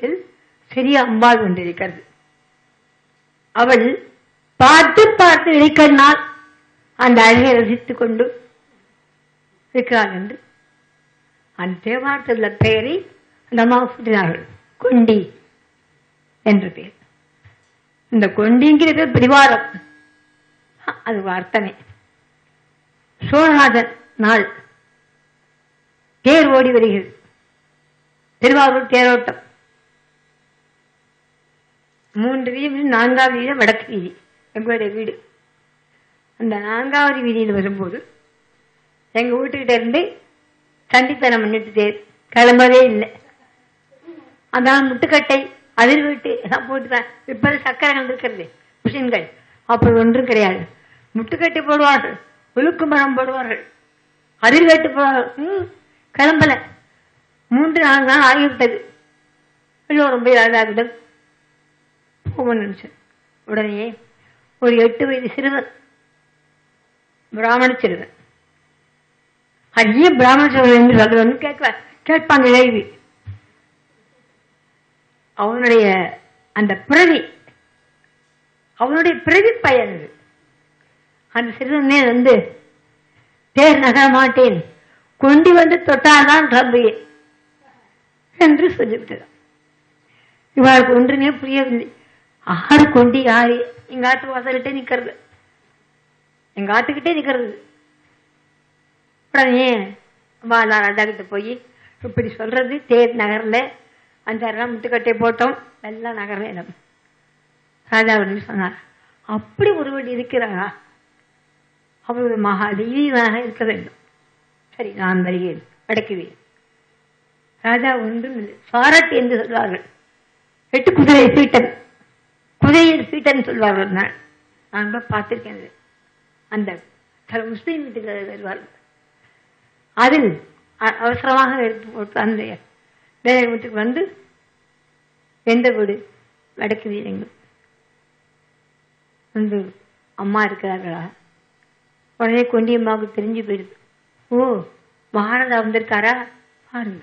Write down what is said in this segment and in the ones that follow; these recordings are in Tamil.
ஆலயத்தில் சிறிய அம்பாள் கொண்டிருக்கிறது அவள் பார்த்து பார்த்து இடைக்கண்ணால் அந்த அழகை ரசித்துக் கொண்டு இருக்கிறாள் என்று அந்த தேவாரத்தில் பெயரை அந்த அம்மா சூட்டினார்கள் கொண்டி என்று பெயர் இந்த கொண்டிங்கிறது பிடிவாரம் அது ஒரு அர்த்தமே சோழநாதன் நாள் தேர் ஓடி வருகிறது திருவாரூர் தேரோட்டம் மூன்று வீதி நான்காவது வீதி வடக்கு வீதி எங்களுடைய வீடு அந்த நான்காவது வீதியில் வரும்போது எங்க வீட்டுக்கிட்ட இருந்து சண்டித்தனம் பண்ணிட்டு தேர் கிளம்பவே இல்லை அதான் முட்டுக்கட்டை அதிர் வீட்டு எல்லாம் போட்டுதான் இப்ப சக்கரங்கள் இருக்கிறது மிஷின்கள் அப்படி ஒன்றும் கிடையாது முட்டுக்கட்டை போடுவார்கள் உலுக்கு மரம் போடுவார்கள் அதிர் கட்டு போடுவார்கள் ம், கிளம்பல மூன்று நான்கு நாள் ஆகிவிட்டது எல்லோரும் போய் ராஜாவிடம் போகணும்னு நினைச்சேன் உடனே ஒரு எட்டு வயது சிறுவன் பிராமண சிறுவன் அரிய பிராமண சிறுவன் என்று சொல்றவன் கேட்க கேட்பாங்க கேள்வி அவனுடைய அந்த பிறவி அவனுடைய பிறவி பயன் இது. அந்த சிறுவனே வந்து தேர் நகர மாட்டேன் கொண்டு வந்து தொட்டால்தான் கிளம்புவேன் என்று சொல்லிவிட்டது இவளுக்கு ஒன்றுமே புரியவில்லை ஆறு கொண்டு யாரு எங்க ஆத்து வாசல்கிட்டே நிக்கிறது எங்க ஆத்துக்கிட்டே நிக்கிறது உடனே வாழா ராஜா கிட்ட போய் இப்படி சொல்றது தேர் நகர்ல அஞ்சாறு முட்டுக்கட்டை போட்டோம் எல்லாம் நகர்ல இடம் ராஜா உடனே சொன்னார் அப்படி ஒருவன் இருக்கிறாரா அவர் ஒரு மகா தெய்வீகமாக இருக்க வேண்டும் சரி நான் வருகிறேன் அடக்குவேன் ராஜா ஒன்றும் இல்லை சாரட் என்று சொல்வார்கள் எட்டு குதிரை பீட்டன் குதிரையில் பீட்டன் சொல்வார்கள் நான் நான் கூட பார்த்திருக்கேன் அது. அந்த சில முஸ்லீம் வீட்டுக்கு வருவார்கள் அதில் அ- அவசரமாக எடுத்து போட்டு அந்த வேலை வீட்டுக்கு வந்து எந்த வீடு வடக்கு வீடுங்க வந்து அம்மா இருக்கிறார்களா உடனே கொண்டியம்மாவுக்கு தெரிஞ்சு போயிடுது ஓ மகாராஜா வந்திருக்காரா பாருங்க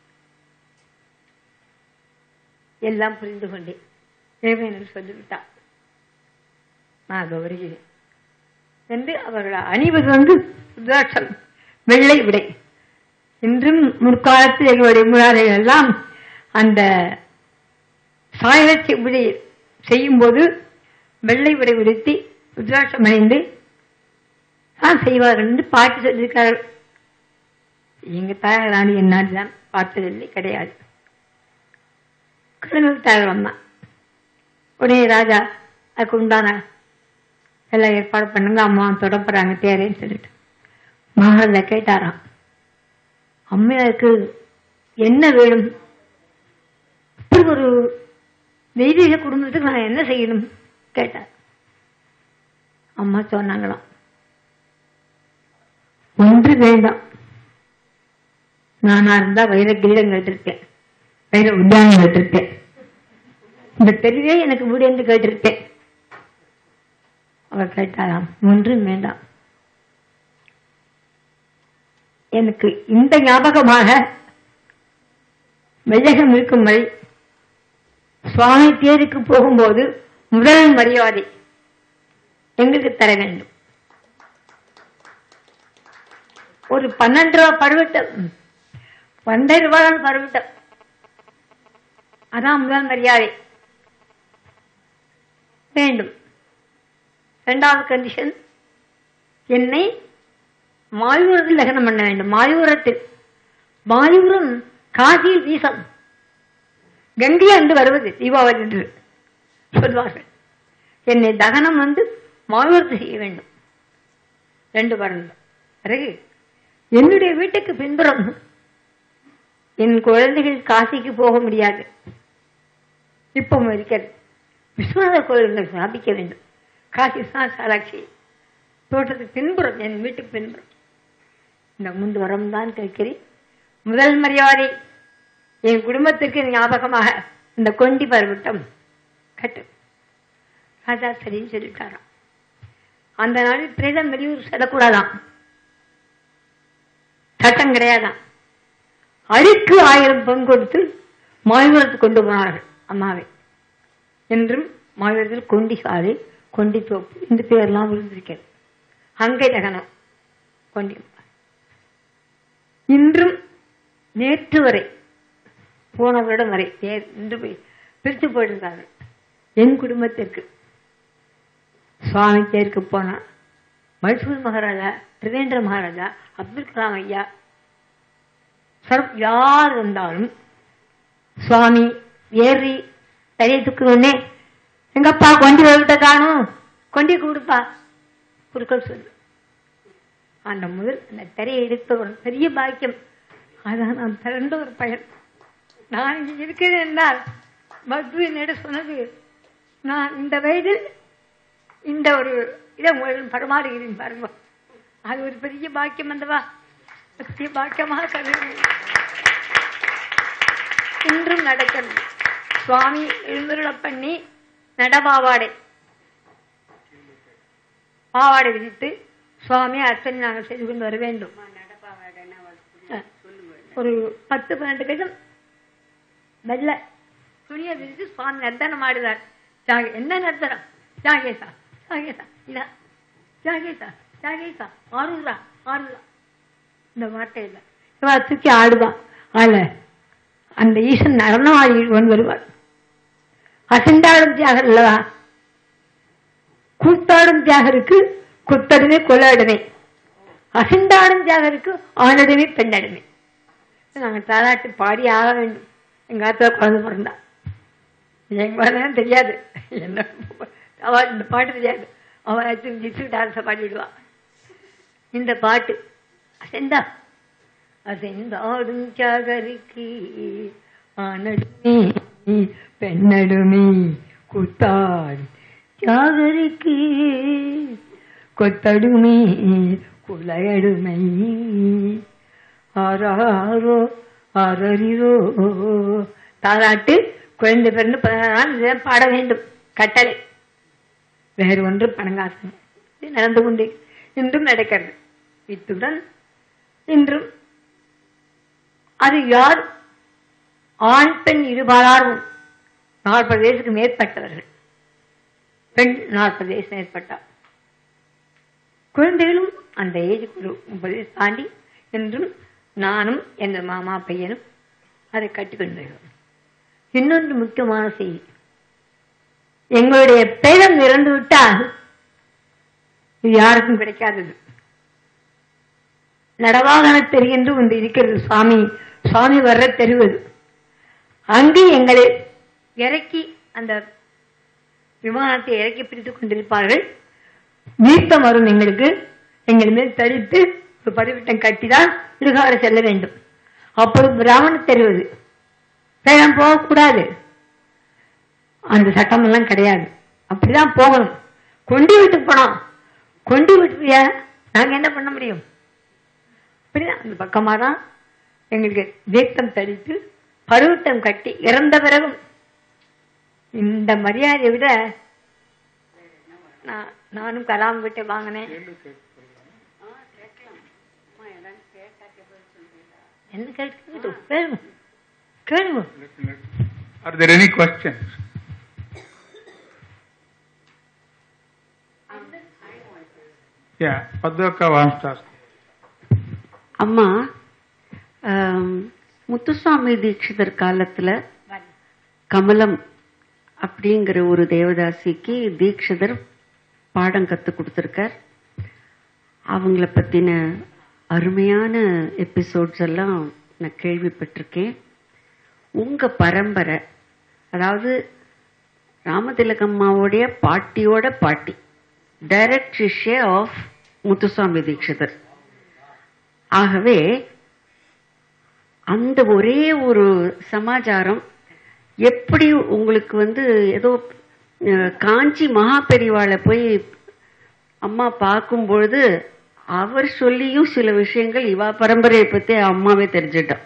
எல்லாம் புரிந்து கொண்டேன் இறைவன் சொல்லிவிட்டார் நான் அதோ வருகிறேன் என்று அவர்கள் அணிவது வந்து ருத்ராட்சம் வெள்ளை விடை இன்றும் முற்காலத்தில் எங்களுடைய முன்னாடிகள் எல்லாம் அந்த சாயலட்சி விடை செய்யும் போது வெள்ளை விடை உடுத்தி ருத்ராட்சம் அணிந்து தான் செய்வார்கள் என்று பாட்டு சொல்லியிருக்கார்கள் எங்க தாயார் ராணி என்னாடிதான் பார்த்ததில்லை கிடையாது கிளம்பி விட்டார்கள் அம்மா உடனே ராஜா அதுக்கு உண்டான எல்லாம் ஏற்பாடு பண்ணுங்க அம்மா தொடப்படுறாங்க தேரேன்னு சொல்லிட்டு மகாராஜா கேட்டாராம் அம்மையாருக்கு என்ன வேணும் இப்படி ஒரு தெய்வீக குடும்பத்துக்கு நான் என்ன செய்யணும் கேட்டார் அம்மா சொன்னாங்களாம் ஒன்று வேண்டாம் நானா இருந்தா வைர கிரீடம் கேட்டிருக்கேன் வைர உத்தியானம் கேட்டிருக்கேன் இந்த தெருவே எனக்கு வீடு என்று கேட்டிருக்கேன் அவர் கேட்டாராம் ஒன்றும் வேண்டாம் எனக்கு இந்த ஞாபகமாக மெய்யகம் இருக்கும் வரை சுவாமி தேருக்கு போகும்போது முதல் மரியாதை எங்களுக்கு தர வேண்டும் ஒரு பன்னெண்டு ரூபா பருவட்டம் பன்னெண்டு ரூபாய் பருவட்டம் அதான் முதல் மரியாதை வேண்டும் இரண்டாவது கண்டிஷன் என்னை மாயூரத்தில் லக்னம் பண்ண வேண்டும் மாயூரத்தில் மாயூரம் காசியில் வீசம் கங்கை என்று வருவது தீபாவளி என்று சொல்வார்கள் என்னை தகனம் வந்து மாயூரத்தை செய்ய வேண்டும் ரெண்டு வரணும் பிறகு என்னுடைய வீட்டுக்கு பின்புறம் என் குழந்தைகள் காசிக்கு போக முடியாது இப்போ இருக்கிறது விஸ்வநாத கோயில்கள் ஸ்தாபிக்க வேண்டும் காசி விஸ்வநாத சாலாட்சி தோட்டத்துக்கு பின்புறம் என் வீட்டுக்கு பின்புறம் இந்த மூன்று வரம் தான் கேட்கிறேன் முதல் மரியாதை என் குடும்பத்திற்கு ஞாபகமாக இந்த கொண்டி பருவட்டம் கட்டு ராஜா சரின்னு சொல்லிட்டாராம் அந்த நாளில் பிரேதம் வெளியூர் செல்லக்கூடாதாம் சட்டம் கிடையாதாம் அழுக்கு ஆயிரம் பொன் கொடுத்து மாய்வரத்துக்கு கொண்டு போனார்கள் அம்மாவை என்றும் மாவீரத்தில் கொண்டி சாலை கொண்டி தோப்பு இந்த பேர்லாம் விழுந்திருக்கிறது அங்கை தகனம் கொண்டி இன்றும் நேற்று வரை போன வருடம் வரை நே- இன்று போய் பிரித்து போயிருந்தார்கள் என் குடும்பத்திற்கு சுவாமி தேருக்கு போனா மைசூர் மகாராஜா திரிவேந்திர மகாராஜா அப்துல் கலாம் ஐயா சர் யார் வந்தாலும் சுவாமி ஏறி தலையை தூக்குனே எங்கப்பா கொண்டி விட்ட காணும் கொண்டி கொடுப்பா குறுக்கள் சொல்லு அந்த முதல் அந்த திரையை எடுத்த ஒரு பெரிய பாக்கியம் அதான் நான் பிறந்த ஒரு பையன் நான் இங்கே இருக்கிறேன் என்றால் மது என்னிடம் சொன்னது நான் இந்த வயதில் இந்த ஒரு இதை உங்களிடம் பரமாறுகிறேன் பாருங்க அது ஒரு பெரிய பாக்கியம் வந்தவா பெரிய பாக்கியமாக கருதுகிறேன் இன்றும் நடக்கிறது சுவாமி எழுந்துருள பண்ணி நடபாவாடை பாவாடை விதித்து சுவாமி அர்ச்சனை நாங்கள் செய்து கொண்டு வர வேண்டும் அஹ், ஒரு பத்து பன்னெண்டு கஜம் வெள்ளை துணியை விரித்து சுவாமி நர்த்தனம் ஆடுவார் ஜாகே என்ன நர்த்தனம் ஜாகேசா ஜாகேசா இதா ஜாகேசா ஜாகேசா ஆறுரா ஆறுரா இந்த வார்த்தை இல்லை இவா தூக்கி ஆடுவான் ஆள அந்த ஈசன் நடனம் ஆடி கொண்டு வருவார் அசண்டாடும் தியாகம் அல்லவா கூத்தாடும் தியாகருக்கு குத்தடுமே கொள்ளாடுமே அசண்டாடும் தியாகருக்கு ஆணடுமே பெண்ணடுமே நாங்கள் தாலாட்டு பாடி ஆக வேண்டும் எங்க ஆத்தா குழந்தை பிறந்தா எங்க குழந்தைன்னு தெரியாது என்ன அவள் இந்த பாட்டு தெரியாது அவள் ஜித்து டான்ஸை பாடிடுவா இந்த பாட்டு அசெந்தா அசெந்தாடும் தியாகருக்கு ஆனடுமே பெண்ணடுமே கூத்தாடு தியாகருக்கு கொத்தடுமே குலையடுமை ஆறாரோ ஆரறிரோ தாலாட்டு குழந்தை பிறந்து பதினாறு நாள் இதை பாட வேண்டும் கட்டளை வேறு ஒன்று பணங்காசனம் இது நடந்து கொண்டே இன்றும் நடக்கிறது இத்துடன் இன்றும் அது யார் ஆண் பெண் இருபாலாரும் நாற்பது வயசுக்கு மேற்பட்டவர்கள் பெண் நாற்பது வயசு மேற்பட்டார் குழந்தைகளும் அந்த ஏஜுக்கு முப்பது வயசு தாண்டி என்றும் நானும் எங்கள் மாமா பையனும் அதை கட்டிக்கொண்டு வருகிறோம் இன்னொன்று முக்கியமான செய்தி எங்களுடைய பேரம் இறந்து விட்டால் இது யாருக்கும் கிடைக்காதது நடவாகன தெரு என்று ஒன்று இருக்கிறது சுவாமி சுவாமி வர்ற தெரிவது அங்கு எங்களை இறக்கி அந்த விமானத்தை இறக்கி பிடித்துக் கொண்டிருப்பார்கள் நீர்த்தம் வரும் எங்களுக்கு எங்கள் மேல் தடித்து ஒரு பதிவிட்டம் கட்டிதான் இருகார செல்ல வேண்டும் அப்பொழுது பிராமணர் தெரிவது பேரம் போகக்கூடாது அந்த சட்டம் எல்லாம் கிடையாது அப்படிதான் போகணும் கொண்டி வீட்டுக்கு போனோம் கொண்டி விட்டுறியா நாங்க என்ன பண்ண முடியும் அப்படிதான் அந்த பக்கமா தான் எங்களுக்கு தீர்த்தம் தடித்து பருவட்டம் கட்டி இறந்த பிறகும் இந்த மரியாதையை விட நான் நானும் கலாம் விட்டு வாங்கினேன் என்ன கேட்க கேளுங்க கேளுங்க Are there any questions? Yeah, Padvaka wants to ask. அம்மா ஆம், முத்துசுவாமி தீட்சிதர் காலத்துல கமலம் அப்படிங்கிற ஒரு தேவதாசிக்கு தீட்சிதர் பாடம் கத்து கொடுத்திருக்கார் அவங்கள பத்தின அருமையான எபிசோட்ஸ் எல்லாம் நான் கேள்விப்பட்டிருக்கேன் உங்க பரம்பரை அதாவது ராமதிலகம்மாவுடைய பாட்டியோட பாட்டி டைரக்ட் சிஷ்ய ஆஃப் முத்துசுவாமி தீட்சிதர் ஆகவே அந்த ஒரே ஒரு சமாச்சாரம் எப்படி உங்களுக்கு வந்து ஏதோ அஹ், காஞ்சி மகா பெரிவாளை போய் அம்மா பார்க்கும் பொழுது அவர் சொல்லியும் சில விஷயங்கள் இவா பரம்பரையை பத்தி அம்மாவே தெரிஞ்சிட்டோம்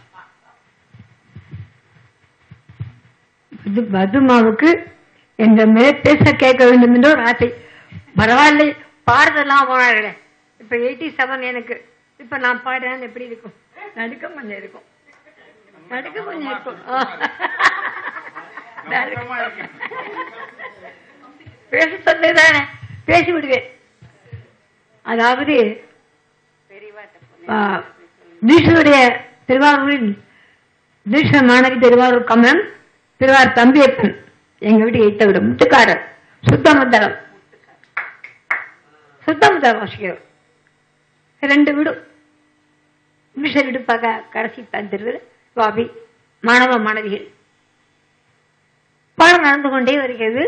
இது பதுமாவுக்கு என்ற மேல் பேச கேட்க வேண்டும் என்ற ஒரு ஆசை பரவாயில்லை பாடுறதெல்லாம் போனார்களே இப்ப எயிட்டி செவன் எனக்கு இப்ப நான் பாடுறேன் எப்படி இருக்கும் நடுக்கம் கொஞ்சம் இருக்கும் நடக்க கொஞ்சம் இருக்கும் கம்பீரமா இருக்கு. பேச சொன்னதானே பேசி விடுவேன் அதாவது நீஷனுடைய திருவாரூரில் நீஷ மாணவி திருவாரூர் கமலம் திருவாரூர் தம்பியப்பன் எங்க வீட்டு எய்த்த விட முத்துக்காரர் சுத்தமந்தரம் சுத்தமந்தரம் வாசிக்கிறோம் ரெண்டு வீடும் நிமிஷ வீடு பார்க்க கடைசி தான் தெருவில் சுவாமி மாணவ மாணவிகள் பாடம் நடந்து கொண்டே வருகிறது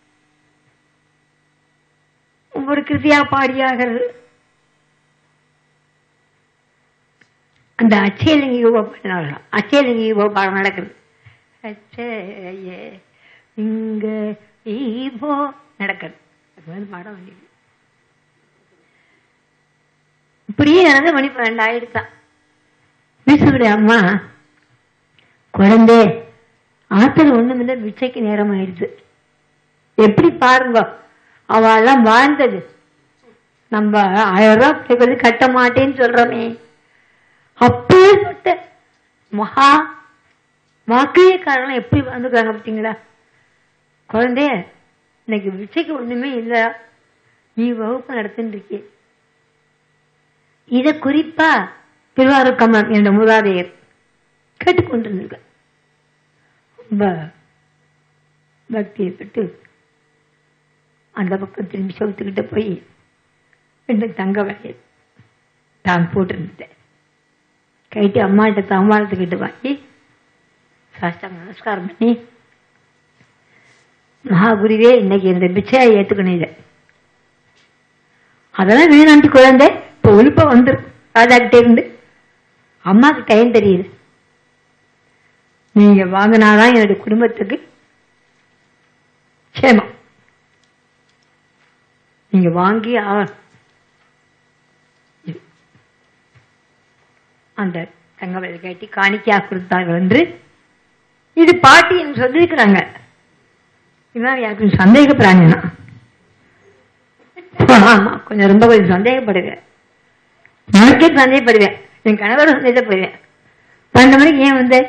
ஒவ்வொரு கிருதியா பாடியாகிறது அந்த அச்சயலிங்கி உபபாடம் அச்சயலிங்கி உபபாடம் நடக்குது அச்சய இங்க ஈபோ நடக்குது அது வந்து பாடம் வந்து இப்படியே நடந்து மணி பன்னெண்டு ஆயிடுச்சான் மீசுடைய அம்மா குழந்தை ஆத்துல ஒண்ணுமில்ல பிச்சைக்கு நேரம் ஆயிடுச்சு எப்படி பாருங்க அவெல்லாம் வாழ்ந்தது நம்ம ஆயிரம் ரூபாய் பிள்ளைக்கு வந்து கட்ட மாட்டேன்னு சொல்றோமே அப்பேற்பட்ட மகா வாக்கிய காரணம் எப்படி வந்துக்கிறாங்க பார்த்தீங்களா குழந்தைய இன்னைக்கு பிச்சைக்கு ஒண்ணுமே இல்ல நீ வகுப்பு நடத்தின்னு இருக்கே இத குறிப்பா திருவாரூர் கமலம் என்ற மூதாதையர் கேட்டுக்கொண்டிருந்திருக்க ரொம்ப பக்தியை பெற்று அந்த பக்கம் திரும்பி சவுத்துக்கிட்ட போய் ரெண்டு தங்க வளையல் தான் போட்டிருந்தேன் கைட்டு அம்மாட்ட தாம்பாளத்துக்கிட்ட வாங்கி சாஸ்தாங்க நமஸ்காரம் பண்ணி மகாகுருவே இன்னைக்கு இந்த பிச்சையை ஏத்துக்கணும் இதை அதெல்லாம் வேணாண்டி குழந்தை இப்ப ஒழுப்ப வந்துரும் ராஜா கிட்ட இருந்து அம்மாக்கு டைம் தெரியுது நீங்க வாங்கினாதான் என்னுடைய குடும்பத்துக்கு சேமம் நீங்க வாங்கி ஆ- அந்த தங்கவலை கட்டி காணிக்கையா கொடுத்தார்கள் என்று இது பாட்டி என்று சொல்லியிருக்கிறாங்க இதான் எனக்கு சந்தேகப்படுறாங்க நான். ஆமா கொஞ்சம் ரொம்ப கொஞ்சம் சந்தேகப்படுவேன் எனக்கே சந்தேகப்படுவேன் என் கணவர் சந்தேகப்படுவேன் பன்னெண்டு மணிக்கு ஏன் வந்த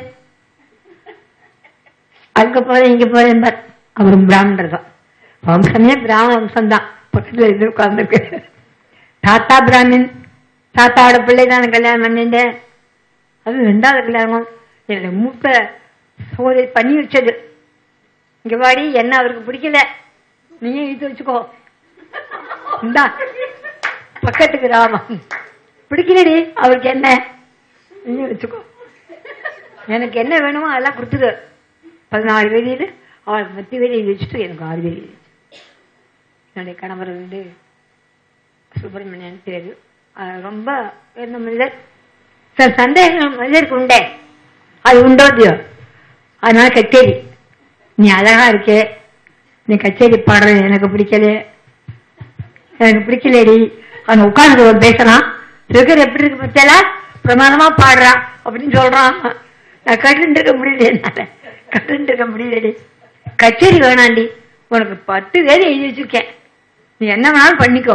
அங்க போறேன் இங்க போறேன் பார். அவர் பிராமணர் தான் வம்சமே பிராமண வம்சம் தான் பக்கத்துல இருந்து உட்கார்ந்துருக்கு தாத்தா பிராமின் தாத்தாவோட பிள்ளை தான் கல்யாணம் பண்ணிட்டேன் அது ரெண்டாவது கல்யாணம் என்னோட மூத்த சோதரி பண்ணி வச்சது இங்க வாடி என்ன அவருக்கு பிடிக்கல நீயும் இழுத்து வச்சுக்கோ இந்தா பக்கத்துக்கு ராமன் பிடிக்கலடி அவருக்கு என்ன நீயும் வச்சுக்கோ எனக்கு என்ன வேணுமோ அதெல்லாம் கொடுத்துரு பதினாலு வெளியில் அவளுக்கு பத்து வெளியில் வச்சுட்டு எனக்கு ஆறு வெளியில் என்னுடைய கணவர் வந்து சுப்பிரமணியன் பேரு அது ரொம்ப என்ன இல்லை சார் சந்தேகம் மனிதருக்கு உண்டே அது உண்டோ இல்லையோ அதனால கச்சேரி நீ அழகா இருக்கே நீ கச்சேரி பாடுறது எனக்கு பிடிக்கல எனக்கு பிடிக்கலடி அவன் உட்கார்ந்து பேசுறான் இருக்கிற எப்படி இருக்கு பத்தியால பிரமாதமா பாடுறா அப்படின்னு சொல்றான் நான் கட்டுட்டு இருக்க முடியல என்னால கட்டுட்டு இருக்க முடியலடி கச்சேரி வேணாண்டி உனக்கு பத்து பேர் எழுதி வச்சிருக்கேன் நீ என்ன வேணாலும் பண்ணிக்கோ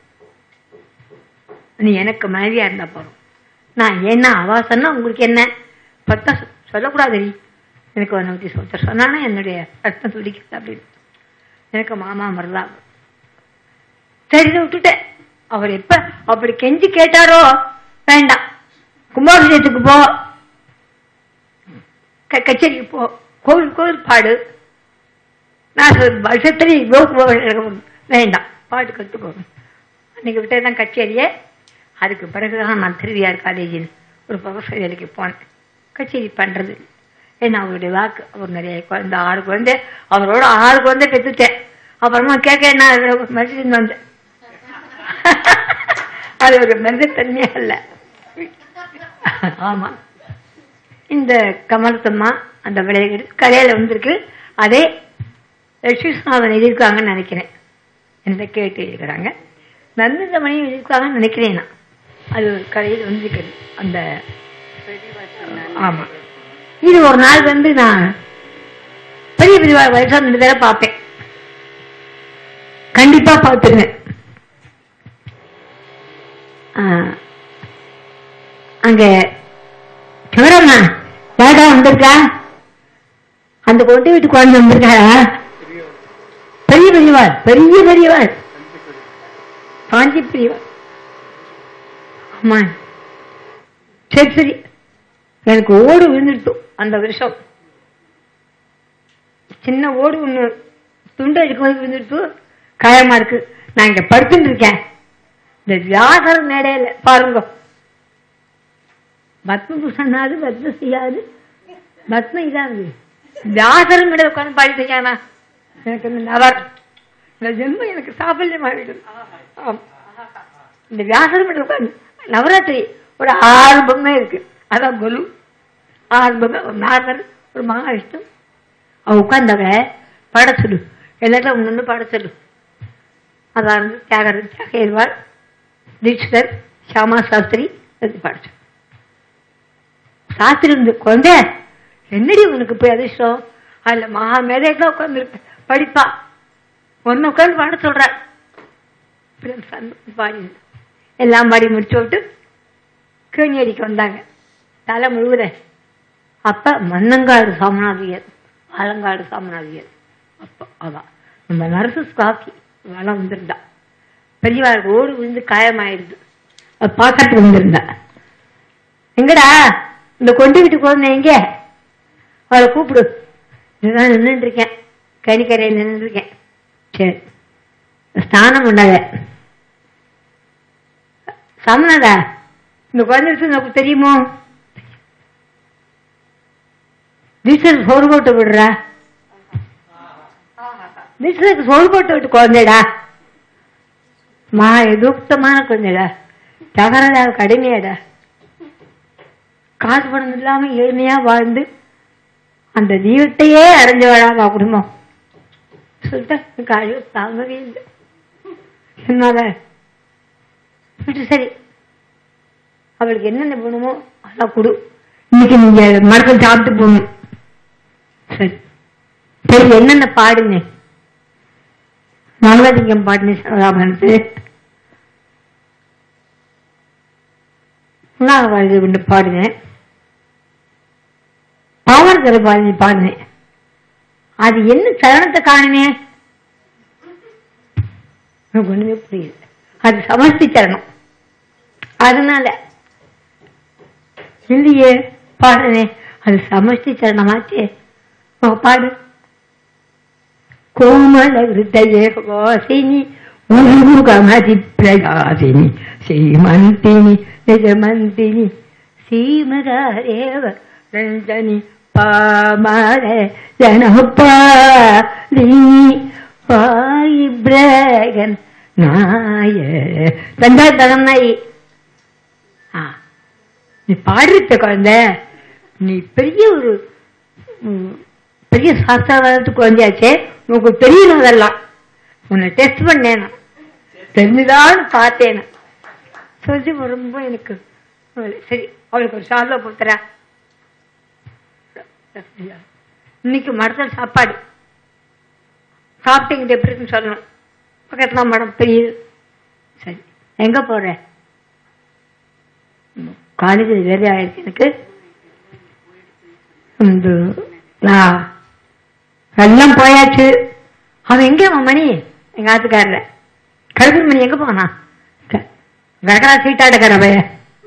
நீ எனக்கு மனைவியா இருந்தா போதும் நான் என்ன அவா சொன்னா உங்களுக்கு என்ன பத்தா சொ- சொல்லக்கூடாதுடி எனக்கு உன்னை பத்தி சொல்ல சொன்னானா என்னுடைய ரத்தம் துடிக்குது அப்படின்னு எனக்கு மாமா மருதா சரி இதை விட்டுட்டேன் அவர் எப்ப அப்படி கெஞ்சி கேட்டாரோ வேண்டாம் கும்பாபிஷேகத்துக்கு போ க- கச்சேரிக்கு போ கோவில் கோவில் பாடு நான் சொல் வருஷத்துல இவ்வளோக்கு போக எனக்கு வேண்டாம் பாட்டு கற்றுக்கோ அன்னைக்கு விட்டது தான் கச்சேரியே அதுக்கு பிறகுதான் நான் திருவியார் காலேஜில் ஒரு ப்ரொஃபஸர் வேலைக்கு போனேன் கச்சேரி பண்றது ஏன்னா அவருடைய வாக்கு அவர் நிறைய குழந்தை ஆறு குழந்தை அவரோட ஆறு குழந்தை பெற்றுட்டேன் அப்புறமா கேட்க நான் மனுஷன் வந்தேன் அது ஒரு மனிதத்தன்மையா இல்ல ஆமா இந்த கமலத்தம்மா அந்த விளையாடு கலையில வந்திருக்கு அதே லட்சுமிநாதன் எழுதியிருக்காங்கன்னு நினைக்கிறேன் என்ன கேட்டு எழுதுகிறாங்க நந்தமணியும் எழுதியிருக்காங்கன்னு நினைக்கிறேன் நான் அது ஒரு கலையில் வந்திருக்குது அந்த ஆமா இது ஒரு நாள் வந்து நான் பெரிய பெரிய வயசா ரெண்டு பேரை பார்ப்பேன் கண்டிப்பா பார்த்துருவேன் ஆ, அங்க சிவராமா யாரா வந்திருக்கா அந்த கொண்டு வீட்டு குழந்தை வந்திருக்காரா பெரிய பெரியவாள் பெரிய பெரியவாள் காஞ்சி பெரியவாள் ஆமா சரி சரி எனக்கு ஓடு விழுந்துட்டு அந்த வருஷம் சின்ன ஓடு ஒண்ணு துண்டு எடுக்கும்போது விழுந்துட்டு காயமா இருக்கு நான் இங்க படுத்துட்டு இருக்கேன் இந்த வியாசர் மேடையில பாருங்க பத்ம பூஷணாது பத்ம செய்யாது பத்ம இதாகுது வியாசரும் மேடையில் உட்காந்து பாடிட்டு இருக்கானா எனக்கு இந்த நவர் இந்த ஜென்மம் எனக்கு சாஃபல்யம் ஆகிடுது ஆம். இந்த வியாசரும் மேடையில் உட்காந்து நவராத்திரி ஒரு ஆறு பொம்மை இருக்கு அதான் கொலு ஆறு பொம்மை ஒரு நாகர் ஒரு மகாவிஷ்ணு அவ உட்காந்தவ பாட சொல்லு எல்லாத்தையும் ஒன்று ஒன்று பாட சொல்லு அதான் வந்து தியாகர் தியாகேர்வாள் தீட்சிதர் ஷியாமா சாஸ்திரி அது பாட சொல்லு சாஸ்திரி இருந்து குழந்தை என்னடி உனக்கு போய் அதிர்ஷ்டம் அதுல மகா மேதைக்கு உட்காந்துருக்கு படிப்பா ஒன்னு உட்காந்து பாட சொல்ற அப்புறம் சந்தோஷம் பாடி எல்லாம் பாடி முடிச்சு விட்டு கேணி அடிக்க வந்தாங்க தலை முழுவத அப்ப மன்னங்காடு சாமநாதியர் ஆலங்காடு சாமநாதியர் அப்ப அவ நம்ம நரசு காக்கி வளம் வந்திருந்தா பெரியவாள் ஓடு விழுந்து காயமாயிடுது அவ பார்க்கறதுக்கு வந்திருந்தா எங்கடா இந்த கொண்டு வீட்டு குழந்தை எங்க அவளை கூப்பிடு இதுதான் நின்றுட்டு இருக்கேன் கனிக்கரையில் நின்று இருக்கேன் சரி ஸ்நானம் பண்ணாத சமணடா இந்த குழந்தை விஷயம் உனக்கு தெரியுமோ டீச்சர் சோறு போட்டு விடுறா டீச்சருக்கு சோறு போட்டு விட்டு குழந்தைடா மா எதுக்தமான குழந்தைடா தகரடா கடுமையாடா காசு பணம் இல்லாம ஏழ்மையா வாழ்ந்து அந்த தீபத்தையே அடைஞ்சவளாமா குடும்பம் சொல்லிட்டேன் எனக்கு அழுவு தாங்கவே இல்லை என்னால விட்டு சரி அவளுக்கு என்னென்ன வேணுமோ அதான் கொடு இன்னைக்கு நீங்க மரத்தில் சாப்பிட்டு போகணும் சரி சரி என்னென்ன பாடுங்க மங்களலிங்கம் பாடினேன் சரதாபனத்து உண்ணாக கொண்டு பாடுனேன் பாவர்கரை பாடி பாடினேன் அது என்ன சரணத்தை காணுனே எனக்கு ஒண்ணுமே புரியல அது சமஸ்தி சரணம் அதனால இல்லையே பாடுனே அது சமஷ்டி சரணமாச்சே ஓ, பாடு கோமல ஹிருதய வாசினி உருகமதி பிரகாசினி ஸ்ரீமந்தினி நிஜமந்தினி சீமதாரேவ ரஞ்சனி பாமர ஜனபாலினி வாயி பிரகன் நாய தந்தா தகன்னாயி ஆ நீ பாடிருத்த குழந்தை நீ பெரிய ஒரு ம், பெரிய சாஸ்திரவாதத்து குழந்தையாச்சே உனக்கு தெரியணும் அதெல்லாம் உன்னை டெஸ்ட் பண்ணேன் நான். தெரிஞ்சுதான்னு பார்த்தேன் நான். சொல்லி ரொம்ப எனக்கு அவளு- சரி அவளுக்கு ஒரு சால்வை கொடுத்துறா இன்னைக்கு மடத்தில் சாப்பாடு சாப்பிட்டீங்க எப்படி இருக்குன்னு சொல்லணும் பக்கத்துல மடம் தெரியுது சரி எங்க போற காலேஜ் வேலை ஆயிடுச்சு எனக்கு இந்த நான் எல்லாம் போயாச்சு அவன் எங்க அவன் மணி எங்க ஆத்துக்காரர கழுகுர் மணி எங்க போனா கடற்கரா சீட்டாடுக்கிற பையன்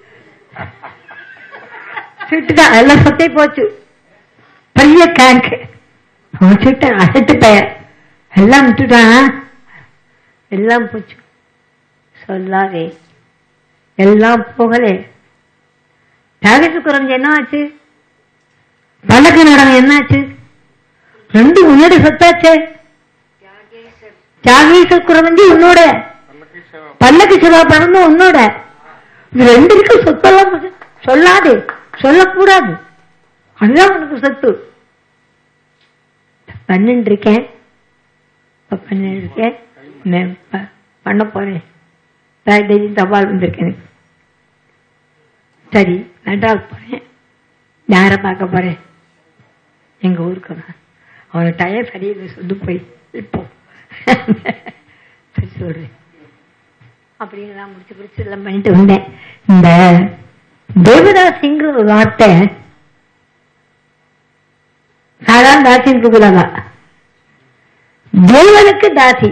சீட்டுதான் எல்லாம் சொத்தே போச்சு பெரிய கேங்க் அவன் சீட்டை அசட்டு பையன் எல்லாம் விட்டுட்டான் எல்லாம் போச்சு சொல்லாதே எல்லாம் போகலே தியாகத்து குறைஞ்சு என்ன ஆச்சு பல்லக்கு நடனம் என்னாச்சு ரெண்டு உன்னோட சொத்தாச்சே தியாகேசர் குறைஞ்சி உன்னோட பல்லக்கு சிவா பறந்து உன்னோட இது ரெண்டு இருக்கு சொத்தெல்லாம் போச்சு. சொல்லாதே சொல்லக்கூடாது அதுதான் உனக்கு சொத்து பண்ணிட்டு இருக்கேன் இப்ப பண்ணிட்டு இருக்கேன் நான் ப- பண்ண போறேன் டெய்லி தபால் வந்திருக்கேன் எனக்கு. சரி லடாக் போறேன் யாரை பார்க்க போறேன் எங்க ஊருக்கு வரேன். அவன் டயர் சரியில்லை சொல்லி போய் இப்போ சரி சொல்றேன் அப்படிங்கலாம் முடிச்சு பிடிச்சு எல்லாம் பண்ணிட்டு வந்தேன் இந்த தேவதாசிங்கிற ஒரு வார்த்தை சாதாரண தாசின்னு கூப்பிடாம தேவனுக்கு தாசி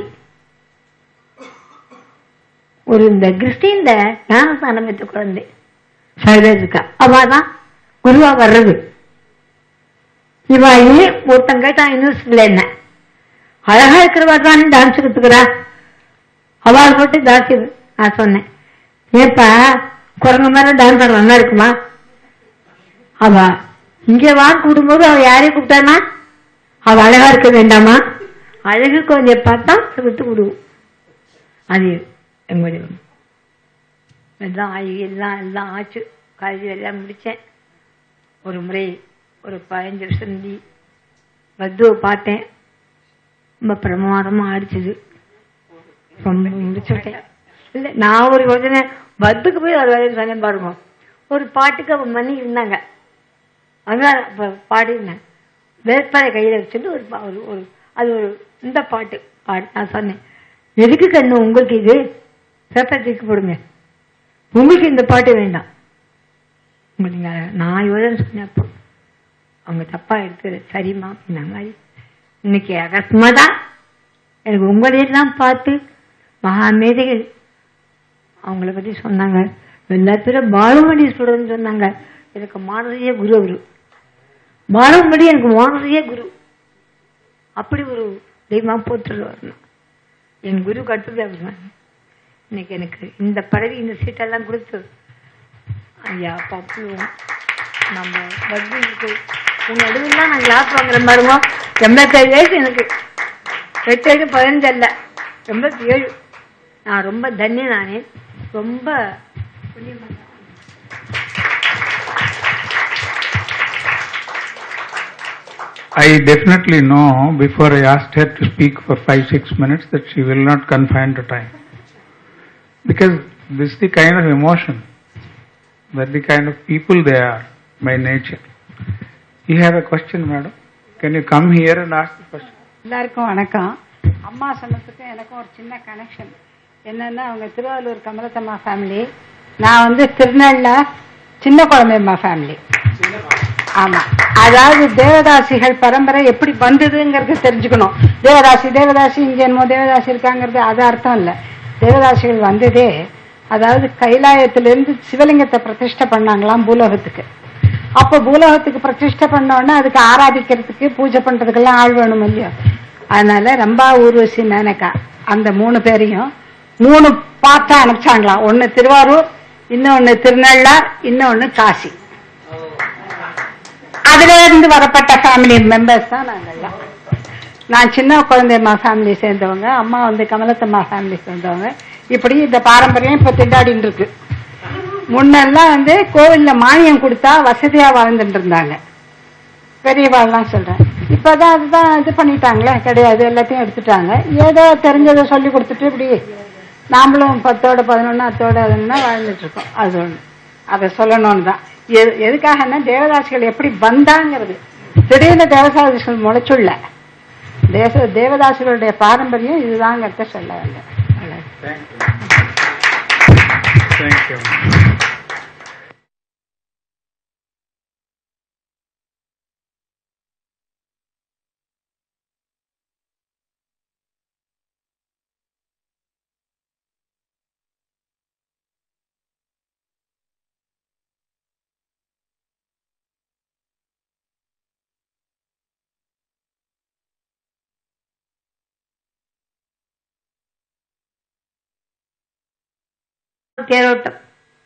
ஒரு இந்த கிறிஸ்டின்ல ஞானஸ்தானம் பெற்ற குழந்தை சைதா இருக்கா அவதான் குருவா வர்றது இவ ஏன் ஒருத்தன் கேட்டான் யூனிவர்சிட்டியில என்ன அழகா இருக்கிறவா தான் டான்ஸ் கத்துக்கிறா அவள் போட்டு தாசி நான் சொன்னேன் ஏப்பா குரங்கு மாதிரி டான்ஸ் ஆட நல்லா இருக்குமா அவ இங்க வா கூடும்போது அவ யாரையும் கூப்பிட்டானா அவ அழகா இருக்க வேண்டாமா அழகு கொஞ்சம் பார்த்தா விட்டு விடுவோம் அது எங்களுடைய எல்லாம் ஆகி எல்லாம் எல்லாம் ஆச்சு காலேஜ் எல்லாம் முடிச்சேன் ஒரு முறை ஒரு பதினஞ்சு வருஷம் முந்தி பத்துவை பார்த்தேன் ரொம்ப பிரமாதமா ஆடிச்சது ரொம்ப முடிச்சுட்டேன் இல்லை நான் ஒரு யோசனை பத்துக்கு போய் ஒரு வேலையை சொன்னேன் பாருங்க ஒரு பாட்டுக்கு அவன் மணி இருந்தாங்க அதான் அப்ப பாடினேன் வேட்பாளை கையில் வச்சுட்டு ஒரு பா- ஒரு ஒரு அது ஒரு இந்த பாட்டு பாடு நான் சொன்னேன் எதுக்கு கண்ணு உங்களுக்கு இது பேப்பர் தூக்கி போடுங்க உங்களுக்கு இந்த பாட்டு வேண்டாம் உங்களுக்கு நீங்க- நான் யோசனை சொன்னேன் அப்போ அவங்க தப்பா எடுத்து சரிம்மா அப்படின்ன மாதிரி இன்னைக்கு அகஸ்மாதா எனக்கு உங்களையெல்லாம் பார்த்து மகா மேதைகள் அவங்கள பத்தி சொன்னாங்க எல்லா பேரும் பாலுமணி சொல்றதுன்னு சொன்னாங்க எனக்கு மானசீக குரு அவரு பாலுமணி எனக்கு மானசீக குரு அப்படி ஒரு தெய்வமா போற்றுருவார் நான். என் குரு கட்டுது அவர் தான். இன்னைக்கு எனக்கு இந்த பதவி இந்த சீட்டெல்லாம் கொடுத்து ஐயா பப்பு நம்ம பக்திக்கு உங்க நடுவில் நான் கிளாஸ் வாங்குற பாருங்க எண்பத்தேழு வயசு எனக்கு எட்டேழு பதினஞ்சு அல்ல எண்பத்தி ஏழு நான் ரொம்ப தன்ய நானே ரொம்ப புண்ணியமான I definitely know before I asked her to speak for five, six minutes that she will not confine to time. Because this is the kind of emotion, that the kind of people they are by nature. You have a question, madam? Can you come here and ask the question? எல்லாருக்கும் வணக்கம் அம்மா சொன்னதுக்கும் எனக்கும் ஒரு சின்ன கனெக்ஷன் என்னன்னா அவங்க திருவாரூர் கமலத்தம்மா ஃபேமிலி நான் வந்து திருநெல்ல சின்ன குழந்தையம்மா ஃபேமிலி ஆமா அதாவது தேவதாசிகள் பரம்பரை எப்படி வந்ததுங்கிறது தெரிஞ்சுக்கணும் தேவதாசி தேவதாசி இங்க என்னமோ தேவதாசி இருக்காங்கிறது அது அர்த்தம் இல்ல தேவதாசிகள் வந்ததே அதாவது கைலாயத்திலிருந்து சிவலிங்கத்தை பிரதிஷ்டை பண்ணாங்களாம் பூலோகத்துக்கு அப்ப பூலோகத்துக்கு பிரதிஷ்டை பண்ண உடனே அதுக்கு ஆராதிக்கிறதுக்கு பூஜை பண்றதுக்கெல்லாம் ஆள் வேணும் இல்லையோ அதனால ரம்பா ஊர்வசி மேனகா அந்த மூணு பேரையும் மூணு பார்த்தா அனுப்பிச்சாங்களாம் ஒன்னு திருவாரூர் இன்னொன்னு திருநள்ளார் இன்னொன்னு காசி அதுல இருந்து வரப்பட்ட ஃபேமிலி மெம்பர்ஸ் தான் நாங்கெல்லாம் நான் சின்ன குழந்தையம்மா ஃபேமிலி சேர்ந்தவங்க அம்மா வந்து கமலத்தம்மா ஃபேமிலி சேர்ந்தவங்க இப்படி இந்த பாரம்பரியம் இப்ப திண்டாடிட்டு இருக்கு முன்னெல்லாம் வந்து கோவில்ல மானியம் கொடுத்தா வசதியா வாழ்ந்துட்டு இருந்தாங்க பெரியவாள்லாம் சொல்றேன் இப்பதான் அதுதான் இது பண்ணிட்டாங்களே கிடையாது எல்லாத்தையும் எடுத்துட்டாங்க ஏதோ தெரிஞ்சதை சொல்லி கொடுத்துட்டு இப்படி நாமளும் பத்தோட பதினொன்னு அத்தோட அதுன்னா வாழ்ந்துட்டு இருக்கோம் அது ஒண்ணு அதை சொல்லணும்னு தான் எது- எதுக்காகன்னா தேவதாசிகள் எப்படி வந்தாங்கிறது திடீர்னு தேவதாசிகள் முளைச்சுள்ள தேச தேவதாசிகளுடைய பாரம்பரியம் இதுதாங்கிறத சொல்ல வந்தேன் அவ்வளவு. Thank you. தேரோட்டம்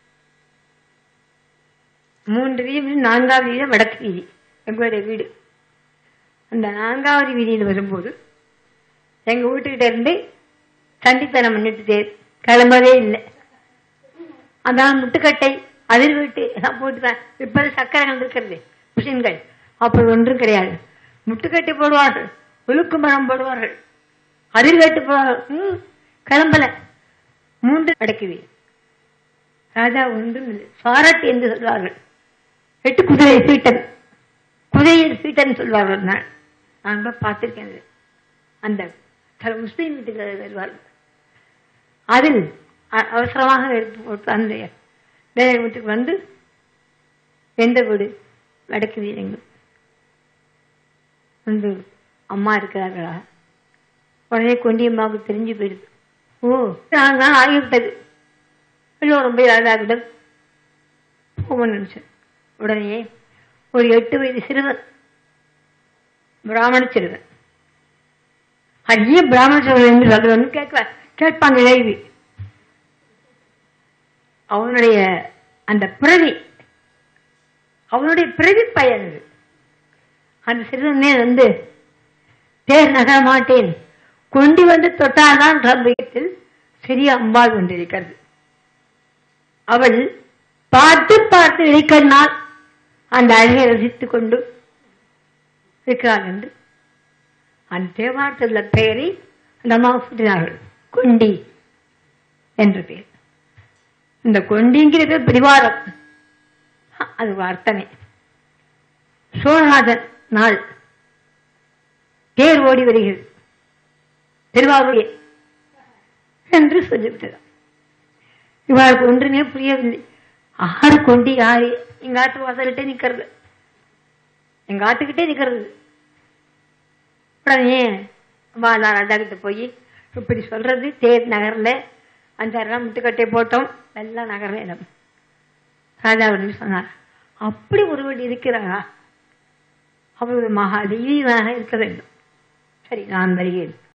மூன்று வீதி நான்காவது வீதி வடக்கு வீதி எங்களுடைய வீடு அந்த நான்காவது வீதியில் வரும்போது எங்க வீட்டுக்கிட்ட இருந்து சண்டித்தனம் பண்ணிட்டு தேர் கிளம்பவே இல்லை அதான் முட்டுக்கட்டை அதிர் வீட்டு எல்லாம் போட்டுதான் இப்ப சக்கரங்கள் இருக்கிறது மிஷின்கள் அப்படி ஒன்றும் கிடையாது முட்டுக்கட்டை போடுவார்கள் உலுக்கு மரம் போடுவார்கள் அதிர்வேட்டு போடுவார்கள் ம், கிளம்பல மூன்று அடக்குவி ராஜா ஒன்றும் இல்லை சாரட் என்று சொல்வார்கள் எட்டு குதிரை சீட்டன் குதிரையில் சீட்டன் சொல்வார்கள் நான் நான் கூட பார்த்திருக்கேன் அது. அந்த சில முஸ்லீம் வீட்டுக்கு வருவார்கள் அதில் அ- அவசரமாக எடுத்து போட்டு அந்த வேலை வீட்டுக்கு வந்து எந்த வீடு வடக்கு வீடு எங்க வந்து அம்மா இருக்கிறார்களா உடனே கொண்டியம்மாவுக்கு தெரிஞ்சு போயிடுது ஓ நான் தான் ஆகிவிட்டது எல்லோரும் போய் ராஜாவிடம் போகணும்னு நினைச்சேன் உடனே ஒரு எட்டு வயது சிறுவன் பிராமண சிறுவன் அரிய பிராமண சிறுவன் என்று சொல்றவன் கேட்க கேட்பாங்க கேள்வி அவனுடைய அந்த பிறவி அவனுடைய பிறவி பயன் இது அந்த சிறுவனே வந்து தேர் நகர மாட்டேன் கொண்டு வந்து தொட்டால்தான் சம்பவத்தில் சிறிய அம்பாள் கொண்டிருக்கிறது அவள் பார்த்து பார்த்து இடைக்கண்ணால் அந்த அழகை ரசித்துக் கொண்டு இருக்கிறாள் என்று அந்த தேவாரத்தில் பெயரை அந்த அம்மா சூட்டினார்கள் கொண்டி என்ற பெயர் இந்த கொண்டிங்கிற பேர் பிரிவாரம் அது ஒரு அர்த்தமே சோழநாதன் நாள் தேர் ஓடி வருகிறது திருவாரூரே என்று சொல்லிவிட்டது இவளுக்கு ஒன்றுமே புரியவில்லை ஆறு கொண்டு யாரு எங்க ஆத்து வாசல்கிட்டே நிக்கிறது எங்க ஆத்துக்கிட்டே நிக்கிறது உடனே வாழா ராஜா கிட்ட போய் இப்படி சொல்றது தேர் நகர்ல அஞ்சாறு முட்டுக்கட்டை போட்டோம் எல்லாம் நகர்ல இடம் ராஜா உடனே சொன்னார் அப்படி ஒருவன் இருக்கிறாரா அவருடைய மகா தெய்வீகமாக இருக்க வேண்டும் சரி நான் வருகிறேன்